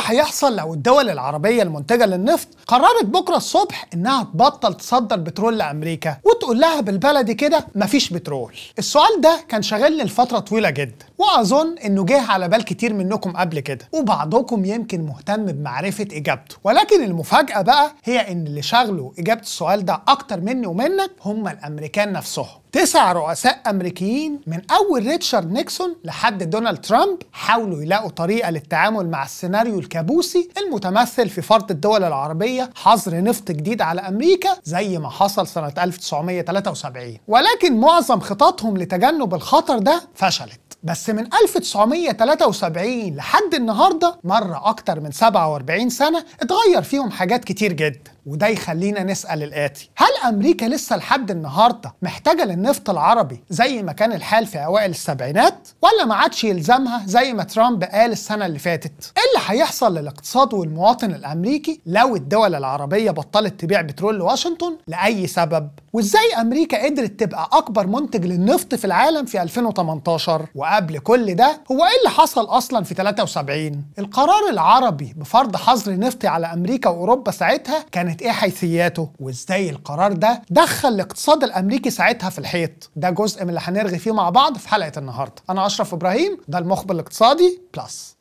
هيحصل لو الدول العربية المنتجة للنفط قررت بكرة الصبح إنها تبطل تصدر بترول لأمريكا وتقول لها بالبلدي كده مفيش بترول السؤال ده كان شاغلني لفترة طويلة جدا وأظن إنه جه على بال كتير منكم قبل كده وبعضكم يمكن مهتم بمعرفة إجابته ولكن المفاجأة بقى هي إن اللي شغلوا إجابة السؤال ده أكتر مني ومنك هم الأمريكان نفسهم تسع رؤساء امريكيين من اول ريتشارد نيكسون لحد دونالد ترامب حاولوا يلاقوا طريقه للتعامل مع السيناريو الكابوسي المتمثل في فرض الدول العربيه حظر نفط جديد على امريكا زي ما حصل سنه 1973 ولكن معظم خططهم لتجنب الخطر ده فشلت بس من 1973 لحد النهارده مر اكتر من 47 سنه اتغير فيهم حاجات كتير جدا وده يخلينا نسال الاتي هل امريكا لسه لحد النهارده محتاجه للنفط العربي زي ما كان الحال في اوائل السبعينات ولا ما عادش يلزمها زي ما ترامب قال السنه اللي فاتت ايه اللي هيحصل للاقتصاد والمواطن الامريكي لو الدول العربيه بطلت تبيع بترول لواشنطن لاي سبب وازاي امريكا قدرت تبقى اكبر منتج للنفط في العالم في 2018 وقبل كل ده هو ايه اللي حصل اصلا في 73 القرار العربي بفرض حظر نفطي على امريكا واوروبا ساعتها كانت ايه حيثياته وازاي القرار ده دخل الاقتصاد الامريكي ساعتها في الحيط ده جزء من اللي هنرغي فيه مع بعض في حلقه النهارده انا اشرف ابراهيم ده المخبر الاقتصادي بلس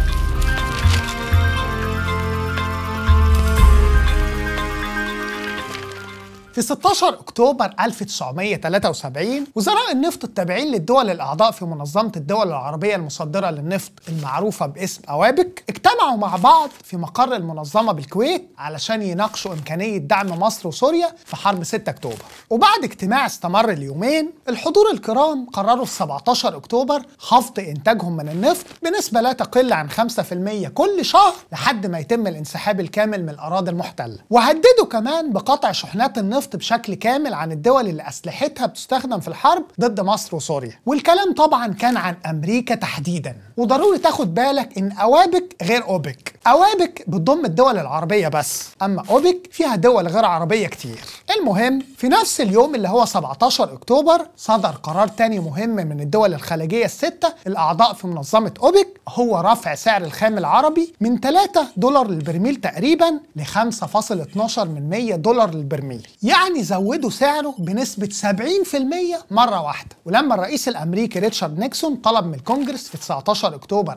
في 16 اكتوبر 1973 وزراء النفط التابعين للدول الاعضاء في منظمه الدول العربيه المصدره للنفط المعروفه باسم اوابك اجتمعوا مع بعض في مقر المنظمه بالكويت علشان يناقشوا امكانيه دعم مصر وسوريا في حرب 6 اكتوبر وبعد اجتماع استمر اليومين الحضور الكرام قرروا في 17 اكتوبر خفض انتاجهم من النفط بنسبه لا تقل عن 5% كل شهر لحد ما يتم الانسحاب الكامل من الاراضي المحتله وهددوا كمان بقطع شحنات النفط النفط بشكل كامل عن الدول اللي اسلحتها بتستخدم في الحرب ضد مصر وسوريا والكلام طبعا كان عن امريكا تحديدا وضروري تاخد بالك ان اوابك غير اوبك اوابك بتضم الدول العربيه بس اما اوبك فيها دول غير عربيه كتير المهم في نفس اليوم اللي هو 17 اكتوبر صدر قرار تاني مهم من الدول الخليجيه السته الاعضاء في منظمه اوبك هو رفع سعر الخام العربي من 3 دولار للبرميل تقريبا ل 5.12 من 100 دولار للبرميل يعني زودوا سعره بنسبة 70% مرة واحدة ولما الرئيس الأمريكي ريتشارد نيكسون طلب من الكونجرس في 19 أكتوبر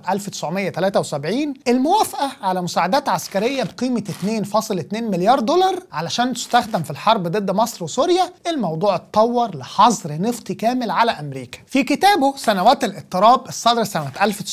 1973 الموافقة على مساعدات عسكرية بقيمة 2.2 مليار دولار علشان تستخدم في الحرب ضد مصر وسوريا الموضوع اتطور لحظر نفطي كامل على أمريكا في كتابه سنوات الاضطراب الصادر سنة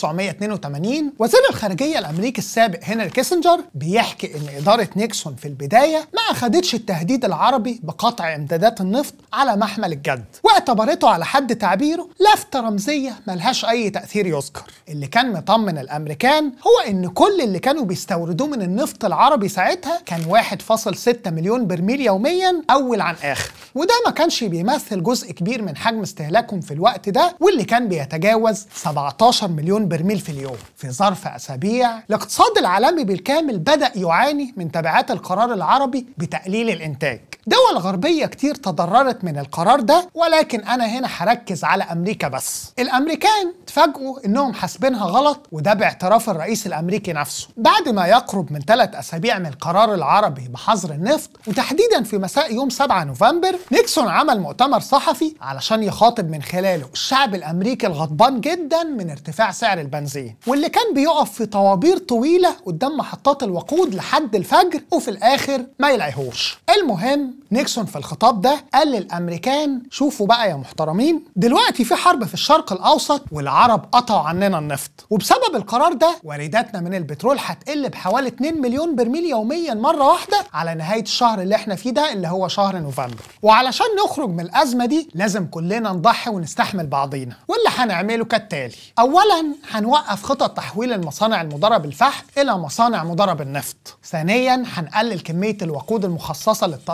1982 وزير الخارجية الأمريكي السابق هنري كيسنجر بيحكي إن إدارة نيكسون في البداية ما أخدتش التهديد العربي بقطع امدادات النفط على محمل الجد واعتبرته على حد تعبيره لفتة رمزية ملهاش أي تأثير يذكر اللي كان مطمن الأمريكان هو إن كل اللي كانوا بيستوردوه من النفط العربي ساعتها كان 1.6 مليون برميل يوميا أول عن آخر وده ما كانش بيمثل جزء كبير من حجم استهلاكهم في الوقت ده واللي كان بيتجاوز 17 مليون برميل في اليوم في ظرف أسابيع الاقتصاد العالمي بالكامل بدأ يعاني من تبعات القرار العربي بتقليل الإنتاج دول غربية كتير تضررت من القرار ده ولكن أنا هنا هركز على أمريكا بس الأمريكان تفاجئوا إنهم حاسبينها غلط وده باعتراف الرئيس الأمريكي نفسه بعد ما يقرب من ثلاث أسابيع من القرار العربي بحظر النفط وتحديدا في مساء يوم 7 نوفمبر نيكسون عمل مؤتمر صحفي علشان يخاطب من خلاله الشعب الأمريكي الغضبان جدا من ارتفاع سعر البنزين واللي كان بيقف في طوابير طويلة قدام محطات الوقود لحد الفجر وفي الآخر ما يلاقيهوش المهم نيكسون في الخطاب ده قال للامريكان شوفوا بقى يا محترمين دلوقتي في حرب في الشرق الاوسط والعرب قطعوا عننا النفط وبسبب القرار ده وارداتنا من البترول هتقل بحوالي 2 مليون برميل يوميا مره واحده على نهايه الشهر اللي احنا فيه ده اللي هو شهر نوفمبر وعلشان نخرج من الازمه دي لازم كلنا نضحي ونستحمل بعضينا واللي هنعمله كالتالي اولا هنوقف خطط تحويل المصانع المضره بالفحم الى مصانع مضره بالنفط ثانيا هنقلل كميه الوقود المخصصه للطائرات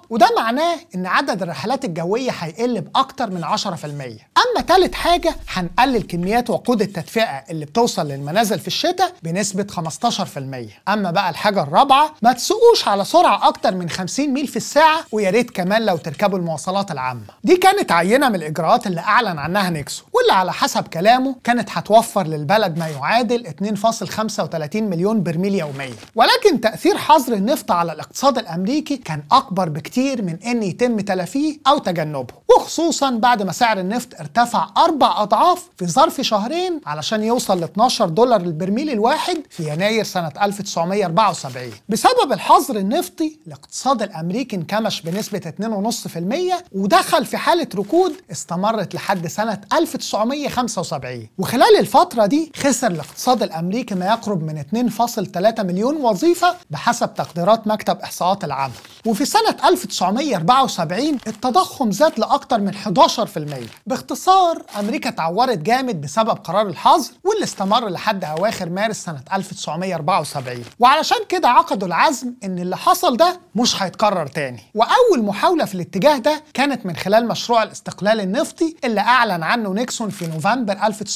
وده معناه ان عدد الرحلات الجويه هيقل باكتر من 10% اما تالت حاجه هنقلل كميات وقود التدفئه اللي بتوصل للمنازل في الشتاء بنسبه 15% اما بقى الحاجه الرابعه ما تسوقوش على سرعه اكتر من 50 ميل في الساعه ويا ريت كمان لو تركبوا المواصلات العامه دي كانت عينه من الاجراءات اللي اعلن عنها نيكسون واللي على حسب كلامه كانت هتوفر للبلد ما يعادل 2.35 مليون برميل يوميا ولكن تاثير حظر النفط على الاقتصاد الامريكي كان اكبر بكتير من ان يتم تلافيه او تجنبه وخصوصا بعد ما سعر النفط ارتفع اربع اضعاف في ظرف شهرين علشان يوصل ل 12 دولار البرميل الواحد في يناير سنه 1974 بسبب الحظر النفطي الاقتصاد الامريكي انكمش بنسبه 2.5% ودخل في حاله ركود استمرت لحد سنه 1975 وخلال الفتره دي خسر الاقتصاد الامريكي ما يقرب من 2.3 مليون وظيفه بحسب تقديرات مكتب احصاءات العمل وفي سنه 1974 التضخم زاد لاكثر من 11% باختصار امريكا اتعورت جامد بسبب قرار الحظر واللي استمر لحد اواخر مارس سنه 1974 وعلشان كده عقدوا العزم ان اللي حصل ده مش هيتكرر تاني واول محاوله في الاتجاه ده كانت من خلال مشروع الاستقلال النفطي اللي اعلن عنه نيكسون في نوفمبر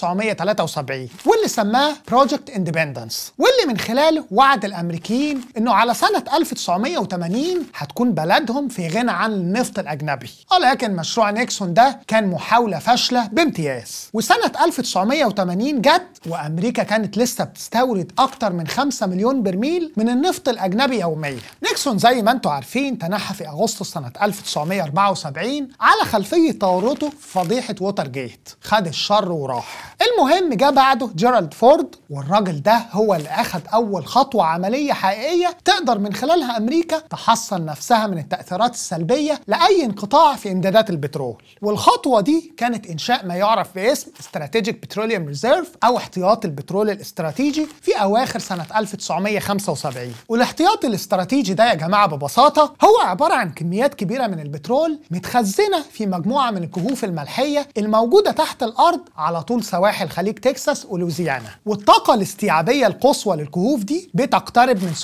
1973 واللي سماه بروجكت اندبندنس واللي من خلاله وعد الامريكيين انه على سنه 1980 هتكون بلدهم في غنى عن النفط الاجنبي ولكن مشروع نيكسون ده كان محاوله فاشله بامتياز وسنه 1980 جت وامريكا كانت لسه بتستورد اكتر من 5 مليون برميل من النفط الاجنبي يوميا نيكسون زي ما انتم عارفين تنحى في اغسطس سنه 1974 على خلفيه تورطه في فضيحه ووتر جيت خد الشر وراح المهم جه بعده جيرالد فورد والراجل ده هو اللي اخد اول خطوه عمليه حقيقيه تقدر من خلالها امريكا تحصن نفسها من التاثيرات السلبيه لاي انقطاع في امدادات البترول والخطوه دي كانت انشاء ما يعرف باسم استراتيجيك بتروليوم ريزيرف او احتياط البترول الاستراتيجي في اواخر سنه 1975 والاحتياط الاستراتيجي ده يا جماعه ببساطه هو عباره عن كميات كبيره من البترول متخزنه في مجموعه من الكهوف الملحيه الموجوده تحت الارض على طول سواحل خليج تكساس ولوزيانا والطاقه الاستيعابيه القصوى للكهوف دي بتقترب من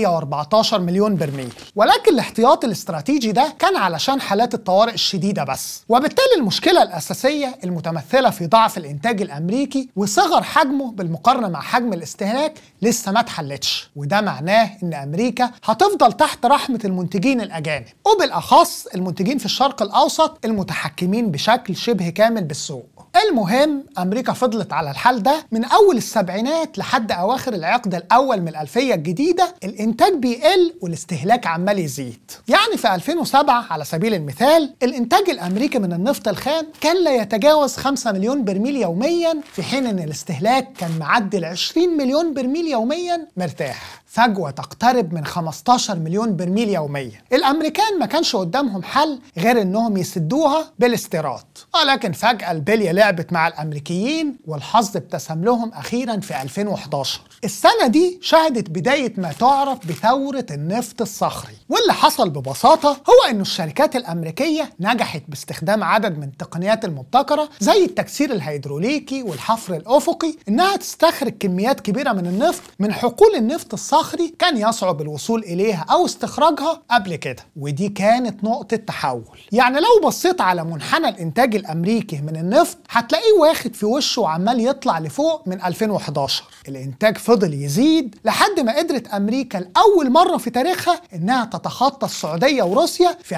714 مليون برميل ولكن الاحتياط الاستراتيجي ده كان علشان حالات الطوارئ الشديده بس وبالتالي المشكله الاساسيه المتمثله في ضعف الانتاج الامريكي وصغر حجمه بالمقارنه مع حجم الاستهلاك لسه ما اتحلتش وده معناه ان امريكا هتفضل تحت رحمه المنتجين الاجانب وبالاخص المنتجين في الشرق الاوسط المتحكمين بشكل شبه كامل بالسوق المهم امريكا فضلت على الحال ده من اول السبعينات لحد اواخر العقد الاول من الالفيه الجديده الانتاج بيقل والاستهلاك عمال يزيد يعني في 2007 على سبيل المثال الانتاج الامريكي من النفط الخام كان لا يتجاوز 5 مليون برميل يوميا في حين ان الاستهلاك كان معدل 20 مليون برميل يوميا مرتاح فجوة تقترب من 15 مليون برميل يوميا الأمريكان ما كانش قدامهم حل غير إنهم يسدوها بالاستيراد ولكن فجأة البلية لعبت مع الأمريكيين والحظ ابتسم لهم أخيرا في 2011 السنة دي شهدت بداية ما تعرف بثورة النفط الصخري واللي حصل ببساطة هو إنه الشركات الأمريكية نجحت باستخدام عدد من التقنيات المبتكرة زي التكسير الهيدروليكي والحفر الأفقي إنها تستخرج كميات كبيرة من النفط من حقول النفط الصخري كان يصعب الوصول إليها أو استخراجها قبل كده ودي كانت نقطة تحول يعني لو بصيت على منحنى الإنتاج الأمريكي من النفط هتلاقيه واخد في وشه وعمال يطلع لفوق من 2011 الإنتاج فضل يزيد لحد ما قدرت أمريكا لأول مرة في تاريخها إنها تتخطى السعودية وروسيا في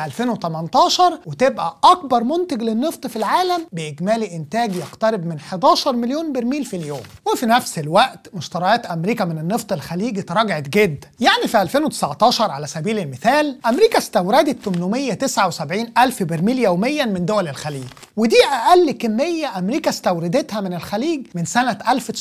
2018 وتبقى أكبر منتج للنفط في العالم بإجمالي إنتاج يقترب من 11 مليون برميل في اليوم وفي نفس الوقت مشتريات أمريكا من النفط الخليجي تراجعت جدا يعني في 2019 على سبيل المثال أمريكا استوردت 879 ألف برميل يوميا من دول الخليج ودي أقل كمية أمريكا استوردتها من الخليج من سنة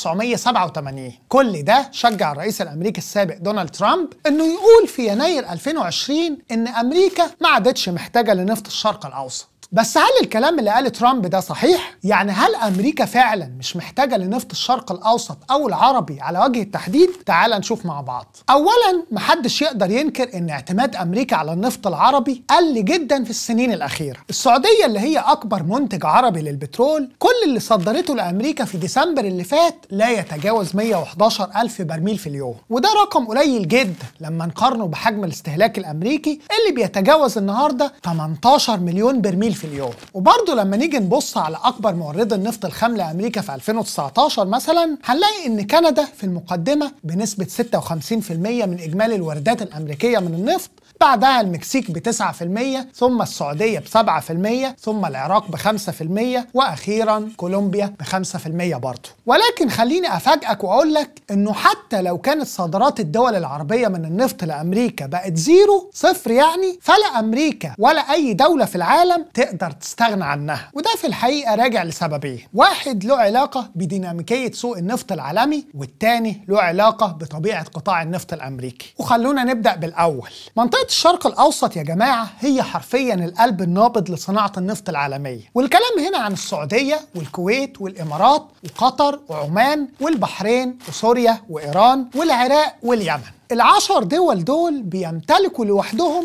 1987 كل ده شجع الرئيس الأمريكي السابق دونالد ترامب إنه يقول في يناير 2020 إن أمريكا ما عادتش محتاجة لنفط الشرق الأوسط بس هل الكلام اللي قاله ترامب ده صحيح؟ يعني هل أمريكا فعلا مش محتاجة لنفط الشرق الأوسط أو العربي على وجه التحديد؟ تعال نشوف مع بعض أولا محدش يقدر ينكر أن اعتماد أمريكا على النفط العربي قل جدا في السنين الأخيرة السعودية اللي هي أكبر منتج عربي للبترول كل اللي صدرته لأمريكا في ديسمبر اللي فات لا يتجاوز 111 ألف برميل في اليوم وده رقم قليل جدا لما نقارنه بحجم الاستهلاك الأمريكي اللي بيتجاوز النهاردة 18 مليون برميل في اليوم وبرضه لما نيجي نبص على أكبر مورد النفط الخام لأمريكا في 2019 مثلا هنلاقي إن كندا في المقدمة بنسبة 56% من إجمالي الواردات الأمريكية من النفط بعدها المكسيك ب 9% ثم السعودية ب 7% ثم العراق ب 5% وأخيرا كولومبيا ب 5% برضه ولكن خليني أفاجئك وأقول لك إنه حتى لو كانت صادرات الدول العربية من النفط لأمريكا بقت زيرو صفر يعني فلا أمريكا ولا أي دولة في العالم تقدر تستغنى عنها وده في الحقيقة راجع لسببين واحد له علاقة بديناميكية سوق النفط العالمي والتاني له علاقة بطبيعة قطاع النفط الأمريكي وخلونا نبدأ بالأول منطقة الشرق الأوسط يا جماعة هي حرفيا القلب النابض لصناعة النفط العالمية والكلام هنا عن السعودية والكويت والإمارات وقطر وعمان والبحرين وسوريا وإيران والعراق واليمن العشر دول دول بيمتلكوا لوحدهم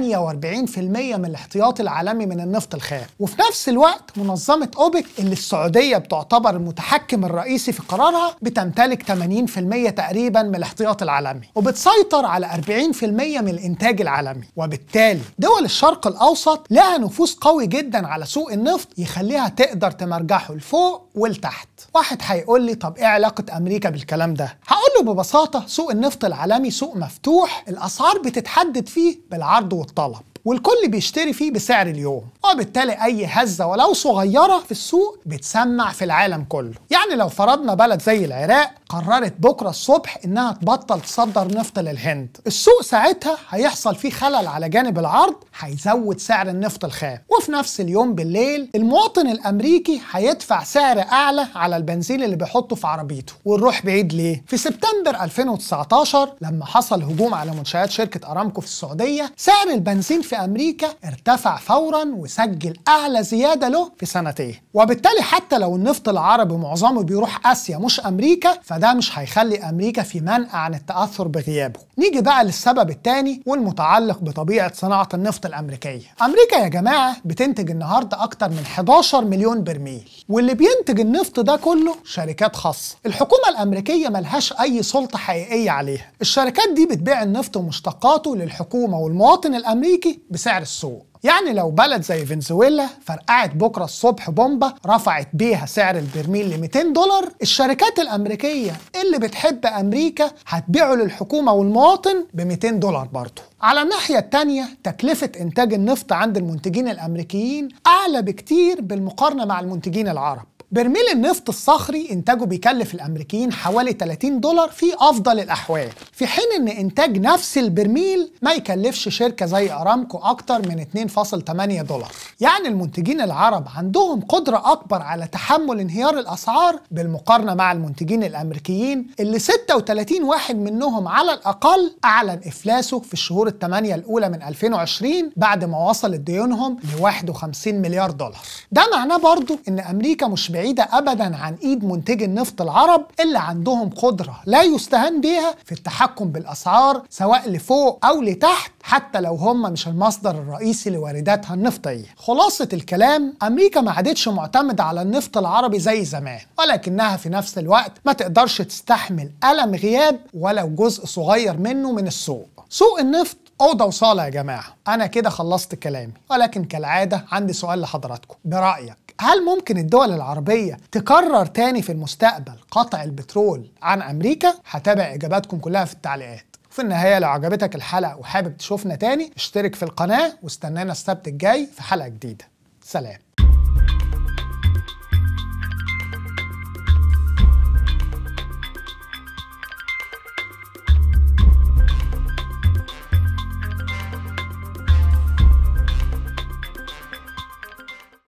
48% من الاحتياطي العالمي من النفط الخام وفي نفس الوقت منظمة أوبك اللي السعودية بتعتبر المتحكم الرئيسي في قرارها بتمتلك 80% تقريبا من الاحتياطي العالمي وبتسيطر على 40% من الإنتاج العالمي وبالتالي دول الشرق الأوسط لها نفوذ قوي جدا على سوق النفط يخليها تقدر تمرجحه لفوق ولتحت واحد هيقول لي طب ايه علاقة أمريكا بالكلام ده؟ هقول له ببساطة سوق النفط العالمي سوق مفتوح الأسعار بتتحدد فيه بالعرض والطلب والكل بيشتري فيه بسعر اليوم وبالتالي اي هزه ولو صغيره في السوق بتسمع في العالم كله يعني لو فرضنا بلد زي العراق قررت بكره الصبح انها تبطل تصدر نفط للهند السوق ساعتها هيحصل فيه خلل على جانب العرض هيزود سعر النفط الخام وفي نفس اليوم بالليل المواطن الامريكي هيدفع سعر اعلى على البنزين اللي بيحطه في عربيته ونروح بعيد ليه في سبتمبر 2019 لما حصل هجوم على منشآت شركه ارامكو في السعوديه سعر البنزين في امريكا ارتفع فورا وسجل اعلى زياده له في سنتين وبالتالي حتى لو النفط العربي معظمه بيروح اسيا مش امريكا فده مش هيخلي امريكا في منأى عن التاثر بغيابه نيجي بقى للسبب الثاني والمتعلق بطبيعه صناعه النفط الامريكيه امريكا يا جماعه بتنتج النهارده اكتر من 11 مليون برميل واللي بينتج النفط ده كله شركات خاصه الحكومه الامريكيه ملهاش اي سلطه حقيقيه عليها الشركات دي بتبيع النفط ومشتقاته للحكومه والمواطن الامريكي بسعر السوق يعني لو بلد زي فنزويلا فرقعت بكره الصبح بومبا رفعت بيها سعر البرميل ل 200 دولار الشركات الامريكيه اللي بتحب امريكا هتبيعه للحكومه والمواطن ب 200 دولار برضه على الناحية التانية تكلفة إنتاج النفط عند المنتجين الأمريكيين أعلى بكتير بالمقارنة مع المنتجين العرب برميل النفط الصخري انتاجه بيكلف الامريكيين حوالي 30 دولار في افضل الاحوال في حين ان انتاج نفس البرميل ما يكلفش شركه زي ارامكو اكتر من 2.8 دولار يعني المنتجين العرب عندهم قدره اكبر على تحمل انهيار الاسعار بالمقارنه مع المنتجين الامريكيين اللي 36 واحد منهم على الاقل اعلن افلاسه في الشهور الثمانيه الاولى من 2020 بعد ما وصلت ديونهم ل 51 مليار دولار ده معناه برضو ان امريكا مش بعيدة أبدا عن إيد منتجي النفط العرب اللي عندهم قدرة لا يستهان بها في التحكم بالأسعار سواء لفوق أو لتحت حتى لو هم مش المصدر الرئيسي لوارداتها النفطية خلاصة الكلام أمريكا ما عادتش معتمدة على النفط العربي زي زمان ولكنها في نفس الوقت ما تقدرش تستحمل ألم غياب ولو جزء صغير منه من السوق سوق النفط أوضة وصالة يا جماعة أنا كده خلصت كلامي ولكن كالعادة عندي سؤال لحضراتكم برأيك هل ممكن الدول العربية تكرر تاني في المستقبل قطع البترول عن أمريكا؟ هتابع إجاباتكم كلها في التعليقات في النهاية لو عجبتك الحلقة وحابب تشوفنا تاني اشترك في القناة واستنانا السبت الجاي في حلقة جديدة سلام